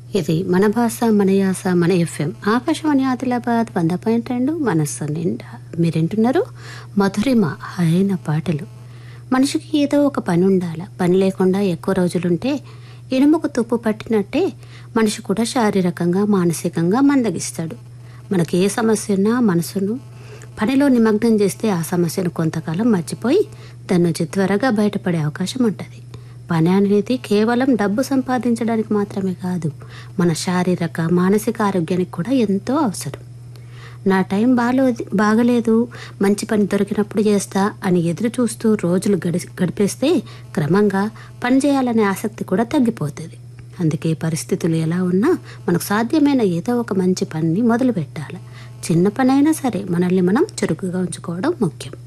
ఇది మన భాష మన యాస మన ఎఫ్ఎం ఆకాశవాణి ఆదిలాబాద్ వంద పాయింట్ రెండు మనస్సు నిండా మీరేంటున్నారు మధురిమ అయిన పాటలు మనిషికి ఏదో ఒక పని ఉండాలి పని లేకుండా ఎక్కువ రోజులుంటే ఇనుముకు తుప్పు పట్టినట్టే మనిషి కూడా శారీరకంగా మానసికంగా మందగిస్తాడు మనకి ఏ సమస్య ఉన్నా మనసును పనిలో నిమగ్నం చేస్తే ఆ సమస్యను కొంతకాలం మర్చిపోయి దాని నుంచి త్వరగా బయటపడే అవకాశం ఉంటుంది పని అనేది కేవలం డబ్బు సంపాదించడానికి మాత్రమే కాదు మన శారీరక మానసిక ఆరోగ్యానికి కూడా ఎంతో అవసరం నా టైం బాలో బాగలేదు మంచి పని దొరికినప్పుడు చేస్తా అని ఎదురు చూస్తూ రోజులు గడి గడిపేస్తే క్రమంగా పని చేయాలనే ఆసక్తి కూడా తగ్గిపోతుంది అందుకే పరిస్థితులు ఎలా ఉన్నా మనకు సాధ్యమైన ఏదో ఒక మంచి పనిని మొదలు పెట్టాలి చిన్న పని అయినా సరే మనల్ని మనం చురుకుగా ఉంచుకోవడం ముఖ్యం